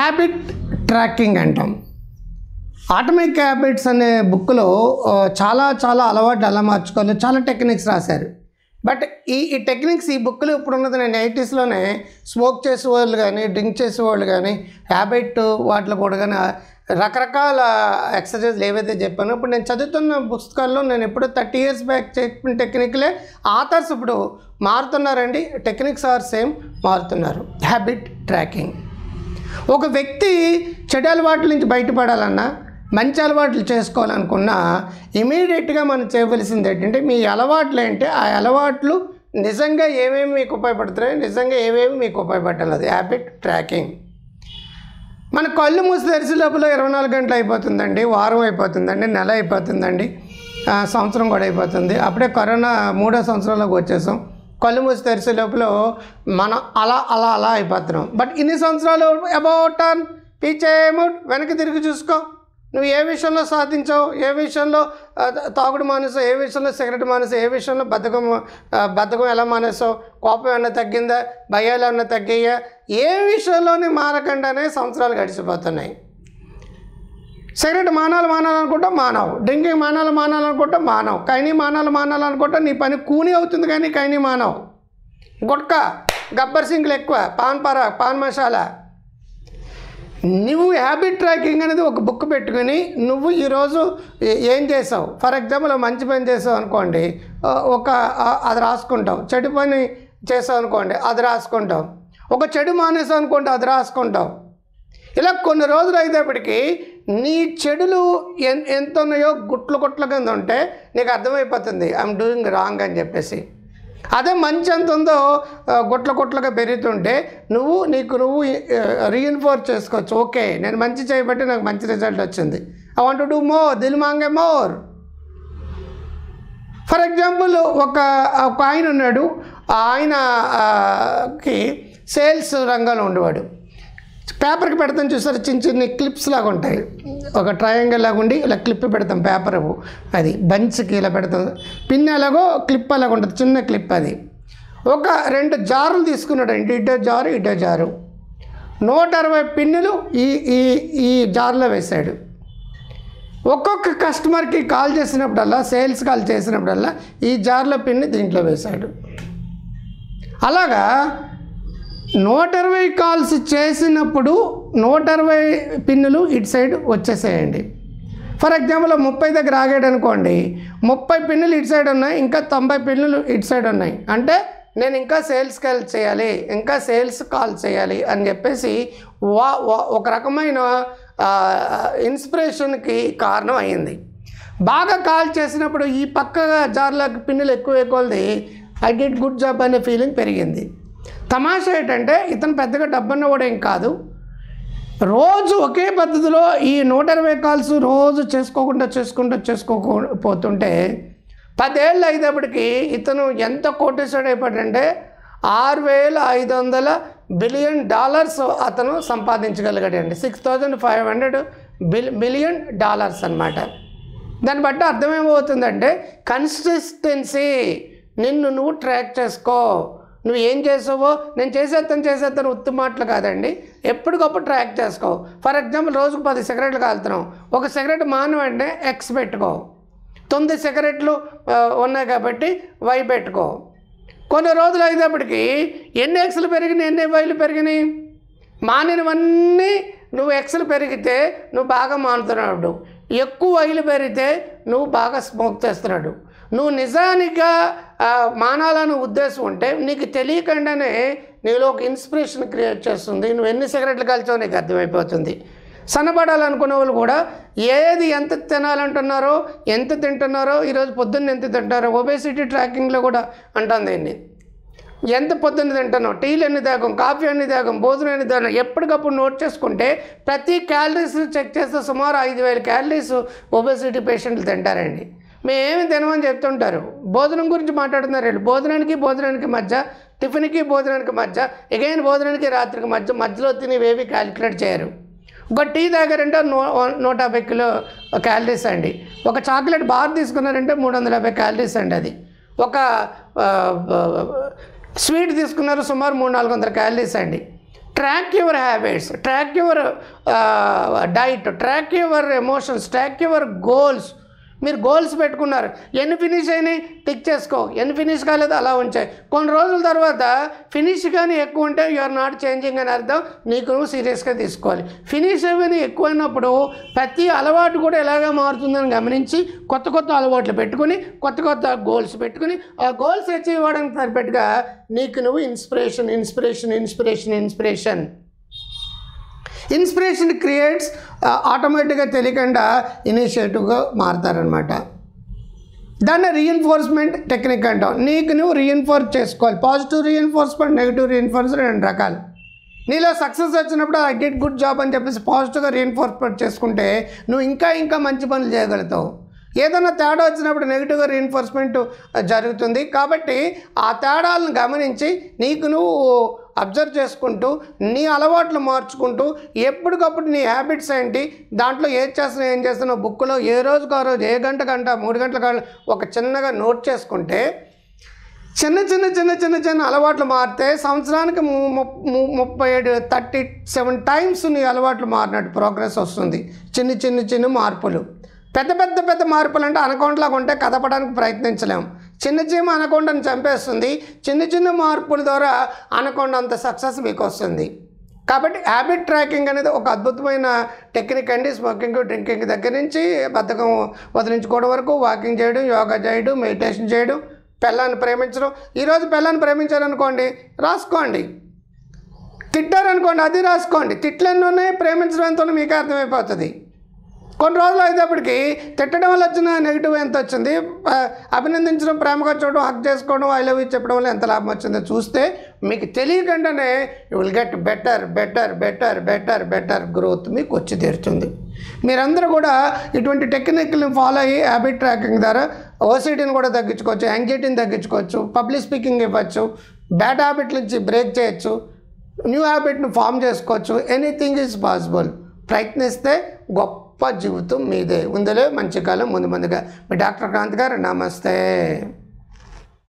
habit tracking అంటాం atomic habits అనే బుక్లో ఆ, చాలా చాలా అలవాట్లు ఎలా మార్చుకోవాలి చాలా టెక్నిక్స్ రాశారు బట్ ఈ ఈ టెక్నిక్స్ ఈ బుక్లో ఇప్పుడు ఉన్నది నేను ఎయిటీస్లోనే స్మోక్ చేసేవాళ్ళు కానీ డ్రింక్ చేసేవాళ్ళు కానీ హ్యాబిట్ వాటిలో కూడా కానీ రకరకాల ఎక్సర్సైజ్లు ఏవైతే చెప్పానో ఇప్పుడు నేను చదువుతున్న పుస్తకాల్లో నేను ఎప్పుడు థర్టీ ఇయర్స్ బ్యాక్ చెప్పిన టెక్నిక్లే ఆథర్స్ ఇప్పుడు మారుతున్నారండి టెక్నిక్స్ ఆర్ సేమ్ మారుతున్నారు హ్యాబిట్ ట్రాకింగ్ ఒక వ్యక్తి చెడు అలవాట్ల నుంచి బయటపడాలన్నా మంచి అలవాట్లు చేసుకోవాలనుకున్నా ఇమీడియట్గా మనం చేయవలసింది ఏంటంటే మీ అలవాట్లు ఏంటి ఆ అలవాట్లు నిజంగా ఏమేమి మీకు ఉపయోగపడుతున్నాయి నిజంగా ఏమేమి మీకు ఉపయోగపడలేదు హ్యాబిట్ ట్రాకింగ్ మన కళ్ళు మూసి తెరిచే లోపల ఇరవై నాలుగు గంటలు అయిపోతుందండి వారం అయిపోతుందండి నెల అయిపోతుందండి ఆ, సంవత్సరం కూడా అయిపోతుంది అప్పుడే కరోనా మూడో సంవత్సరంలోకి వచ్చేసాం కళ్ళు మూసి తెరిచే లోపల మనం అలా అలా అలా అయిపోతున్నాం బట్ ఇన్ని సంవత్సరాలు అబౌట్ టర్న్ పీచే మూడ్ వెనక్కి తిరిగి చూసుకో నువ్వు ఏ విషయంలో సాధించావు ఏ విషయంలో ఆ, తాగుడు మానేసావు ఏ విషయంలో సిగరెట్ మానేసావు ఏ విషయంలో బద్ధకం ఆ, బద్ధకం ఎలా మానేసావు కోపం ఏమన్నా తగ్గిందా భయాలు ఏమన్నా తగ్గాయా ఏ విషయంలోనే మానకుండానే సంవత్సరాలు గడిచిపోతున్నాయి సిగరెట్ మానాలి మానాలనుకుంటా మానవు డ్రింకింగ్ మానాలి మానాలనుకుంటా మానవు కైనీ మానాలి మానాలనుకుంటా నీ పని కూని అవుతుంది కానీ కైనీ మానవు గుట్క గబ్బర్ సింగ్లు ఎక్కువ పాన్ పరా పాన్ మసాలా నువ్వు హ్యాబిట్ ట్రాకింగ్ అనేది ఒక బుక్ పెట్టుకుని నువ్వు ఈరోజు ఏ- ఏం చేసావు ఫర్ ఎగ్జాంపుల్ మంచి పని చేసావు అనుకోండి ఆ, ఒక ఆ, అది రాసుకుంటావు చెడు పని చేసావు అనుకోండి అది రాసుకుంటావు ఒక చెడు మానేసావు అనుకోండి అది రాసుకుంటావు ఇలా కొన్ని రోజులు అయినప్పటికీ నీ చెడులు ఎన్ ఎంత ఉన్నాయో గుట్లు గుట్ల కింద ఉంటే నీకు అర్థమైపోతుంది ఐఎమ్ డూయింగ్ రాంగ్ అని చెప్పేసి అదే మంచి ఎంత ఉందో ఆ, గుట్ల గుట్లగా పెరుగుతుంటే నువ్వు నీకు నువ్వు రీఇన్ఫోర్స్ చేసుకోవచ్చు ఓకే నేను మంచి చేయబట్టి నాకు మంచి రిజల్ట్ వచ్చింది ఐ వాంట్ డూ మోర్ దిల్ మాంగే మోర్ ఫర్ ఎగ్జాంపుల్ ఒక ఒక ఆయన ఉన్నాడు ఆ ఆయన ఆ, కి సేల్స్ రంగంలో ఉండేవాడు పేపర్కి పెడతాం చూసారు చిన్న చిన్న క్లిప్స్ లాగా ఉంటాయి ఒక ట్రయాంగిల్ లాగా ఉండి ఇలా క్లిప్ పెడతాం పేపర్ అది బంచ్కి ఇలా పెడతాం పిన్ ఎలాగో క్లిప్ అలాగ ఉంటుంది చిన్న క్లిప్ అది ఒక రెండు జారులు తీసుకున్నాడు అండి ఇటో జారు ఇటో జారు నూట అరవై పిన్నులు ఈ ఈ ఈ జార్లో వేశాడు ఒక్కొక్క కస్టమర్కి కాల్ చేసినప్పుడల్లా సేల్స్ కాల్ చేసినప్పుడల్లా ఈ జార్లో పిన్ని దీంట్లో వేశాడు అలాగా నూట ఇరవై కాల్స్ చేసినప్పుడు నూట ఇరవై పిన్నులు ఇటు సైడ్ వచ్చేసేయండి ఫర్ ఎగ్జాంపుల్ ముప్పై దగ్గర ఆగాడు అనుకోండి ముప్పై పిన్నులు ఇటు సైడ్ ఉన్నాయి ఇంకా తొంభై పిన్నులు ఇటు సైడ్ ఉన్నాయి అంటే నేను ఇంకా సేల్స్ కాల్ చేయాలి ఇంకా సేల్స్ కాల్ చేయాలి అని చెప్పేసి వా వా- ఒక రకమైన ఆ, ఇన్స్పిరేషన్కి కారణం అయింది బాగా కాల్ చేసినప్పుడు ఈ పక్క జార్లకు పిన్నులు ఎక్కువ ఎక్కువది ఐ డిడ్ గుడ్ జాబ్ అనే ఫీలింగ్ పెరిగింది తమాషా ఏంటంటే ఇతను పెద్దగా డబ్బన్న కూడా ఏం కాదు రోజు ఒకే పద్ధతిలో ఈ నూట ఇరవై కాల్స్ రోజు చేసుకోకుండా చేసుకుంటూ చేసుకోకపోతుంటే పదేళ్ళు అయినప్పటికీ ఇతను ఎంత కోటేశ్వరుడు అయిపోయాడంటే ఆరు వేల ఐదు వందల బిలియన్ డాలర్స్ అతను సంపాదించగలిగాడండి సిక్స్ థౌజండ్ ఫైవ్ హండ్రెడ్ బిల్ బిలియన్ డాలర్స్ అన్నమాట దాన్ని బట్టి అర్థమేమవుతుందంటే కన్సిస్టెన్సీ నిన్ను నువ్వు ట్రాక్ చేసుకో నువ్వు ఏం చేసావో నేను చేసేస్తాను చేసేస్తాను ఉత్తి మాటలు కాదండి ఎప్పటికప్పుడు ట్రాక్ చేసుకో ఫర్ ఎగ్జాంపుల్ రోజుకు పది సిగరెట్లు కాలుతున్నావు ఒక సిగరెట్ మానవంటే ఎక్స్ పెట్టుకో తొమ్మిది సిగరెట్లు ఆ, ఉన్నాయి కాబట్టి వై పెట్టుకో కొన్ని రోజులు అయినప్పటికీ ఎన్ని ఎక్స్లు పెరిగినాయి ఎన్ని వైలు పెరిగినాయి మానినవన్నీ నువ్వు ఎక్స్లు పెరిగితే నువ్వు బాగా మానుతున్నాడు ఎక్కువ వైలు పెరిగితే నువ్వు బాగా స్మోక్ చేస్తున్నాడు నువ్వు నిజానిగా ఆ, మానాలని ఉద్దేశం ఉంటే నీకు తెలియకుండానే నీలో ఒక ఇన్స్పిరేషన్ క్రియేట్ చేస్తుంది నువ్వు ఎన్ని సిగరెట్లు కలిచావు నీకు అర్థమైపోతుంది సన్నబడాలనుకునే వాళ్ళు కూడా ఏది ఎంత తినాలంటున్నారో ఎంత తింటున్నారో ఈరోజు పొద్దున్న ఎంత తింటారో ఒబేసిటీ ట్రాకింగ్లో కూడా అంటాను దీన్ని ఎంత పొద్దున్న తింటున్నావు టీలు ఎన్ని తాగం కాఫీ ఎన్ని తాగం భోజనం ఎన్ని తాగం ఎప్పటికప్పుడు నోట్ చేసుకుంటే ప్రతి క్యాలరీస్ చెక్ చేస్తే సుమారు ఐదు వేల క్యాలరీస్ ఒబేసిటీ పేషెంట్లు తింటారండి మేమేమి తినమని చెప్తుంటారు భోజనం గురించి మాట్లాడుతున్నారు వీళ్ళు భోజనానికి భోజనానికి మధ్య టిఫిన్కి భోజనానికి మధ్య ఎగైన్ భోజనానికి రాత్రికి మధ్య మధ్యలో తినేవేవి క్యాలిక్యులేట్ చేయరు ఒక టీ తాగారంటే నూ నూట యాభై కిలో క్యాలరీస్ అండి ఒక చాక్లెట్ బార్ తీసుకున్నారంటే మూడు వందల యాభై క్యాలరీస్ అండి అది ఒక ఆ, ఆ, స్వీట్ తీసుకున్నారు సుమారు మూడు నాలుగు వందల క్యాలరీస్ అండి track your habits track your diet track your emotions track your goals మీరు గోల్స్ పెట్టుకున్నారు ఎన్ని ఫినిష్ అయినాయి టిక్ చేసుకో ఎన్ని ఫినిష్ కాలేదు అలా ఉంచాయి కొన్ని రోజుల తర్వాత ఫినిష్ కానీ ఎక్కువ ఉంటే యు ఆర్ నాట్ చేంజింగ్ అని అర్థం నీకు నువ్వు సీరియస్గా తీసుకోవాలి ఫినిష్ అవి ఎక్కువైనప్పుడు ప్రతి అలవాటు కూడా ఎలాగ మారుతుందని గమనించి కొత్త కొత్త అలవాట్లు పెట్టుకుని కొత్త కొత్త గోల్స్ పెట్టుకుని ఆ గోల్స్ అచీవ్ అవ్వడానికి సరిపెట్టుగా నీకు నువ్వు inspiration inspiration inspiration inspiration inspiration creates ఆటోమేటిక్గా తెలియకుండా ఇనిషియేటివ్గా మారుతారనమాట దాన్ని రీఎన్ఫోర్స్మెంట్ టెక్నిక్ అంటాం నీకు నువ్వు రీఎన్ఫోర్స్ చేసుకోవాలి పాజిటివ్ రీఎన్ఫోర్స్మెంట్ నెగిటివ్ రీఎన్ఫోర్స్మెంట్ రెండు రకాలు నీలో సక్సెస్ వచ్చినప్పుడు ఐ డిడ్ గుడ్ జాబ్ అని చెప్పేసి పాజిటివ్గా రీఎన్ఫోర్స్మెంట్ చేసుకుంటే నువ్వు ఇంకా ఇంకా మంచి పనులు చేయగలుగుతావు ఏదైనా తేడా వచ్చినప్పుడు నెగిటివ్గా రీఎన్ఫోర్స్మెంట్ జరుగుతుంది కాబట్టి ఆ తేడాలను గమనించి నీకు నువ్వు అబ్జర్వ్ చేసుకుంటూ నీ అలవాట్లు మార్చుకుంటూ ఎప్పటికప్పుడు నీ హ్యాబిట్స్ ఏంటి దాంట్లో ఏది చేస్తున్నావు ఏం చేస్తున్నావు బుక్లో ఏ రోజుకు ఆ రోజు ఏ గంట గంట మూడు గంటల గంట ఒక చిన్నగా నోట్ చేసుకుంటే చిన్న చిన్న చిన్న చిన్న చిన్న అలవాట్లు మారితే సంవత్సరానికి ము- ము- ము- ముప్పై ఏడు థర్టీ సెవెన్ టైమ్స్ నీ అలవాట్లు మారినట్టు ప్రోగ్రెస్ వస్తుంది చిన్న చిన్న చిన్న మార్పులు పెద్ద పెద్ద పెద్ద మార్పులు అంటే అనకొండలాగా ఉంటే కదపడానికి ప్రయత్నించలేం చిన్న చీమ అనకొండని చంపేస్తుంది చిన్న చిన్న మార్పుల ద్వారా అనకొండ అంత సక్సెస్ మీకు వస్తుంది కాబట్టి హ్యాబిట్ ట్రాకింగ్ అనేది ఒక అద్భుతమైన టెక్నిక్ అండి స్మోకింగ్ డ్రింకింగ్ దగ్గర నుంచి బద్ధకం వదిలించుకోవడం వరకు వాకింగ్ చేయడం యోగా చేయడం మెడిటేషన్ చేయడం పిల్లాన్ని ప్రేమించడం ఈరోజు పిల్లాన్ని ప్రేమించారనుకోండి రాసుకోండి తిట్టారనుకోండి అది రాసుకోండి తిట్లు ఎన్ని ఉన్నాయి ప్రేమించడం ఎంత ఉన్నాయో మీకే అర్థమైపోతుంది కొన్ని రోజులు అయినప్పటికీ తిట్టడం వల్ల వచ్చిన నెగిటివ్ ఎంత వచ్చింది ఆ, అభినందించడం ప్రేమగా చూడడం హక్ చేసుకోవడం ఐ లవ్ యూ చెప్పడం వల్ల ఎంత లాభం వచ్చిందో చూస్తే మీకు తెలియకుండానే you will get better better better better better growth మీకు వచ్చి తీరుతుంది మీరందరూ కూడా ఇటువంటి టెక్నిక్ని ఫాలో అయ్యి హ్యాబిట్ ట్రాకింగ్ ద్వారా ఓసిటీని కూడా తగ్గించుకోవచ్చు యాంగ్జైటీని తగ్గించుకోవచ్చు పబ్లిక్ స్పీకింగ్ ఇవ్వచ్చు బ్యాడ్ హ్యాబిట్ నుంచి బ్రేక్ చేయొచ్చు న్యూ హ్యాబిట్ను ఫామ్ చేసుకోవచ్చు ఎనీథింగ్ ఈజ్ పాసిబుల్ ప్రయత్నిస్తే గొప్ప జీవితం మీదే ఉందలే మంచి కాలం ముందు ముందుగా మీ డాక్టర్ క్రాంతి గారు నమస్తే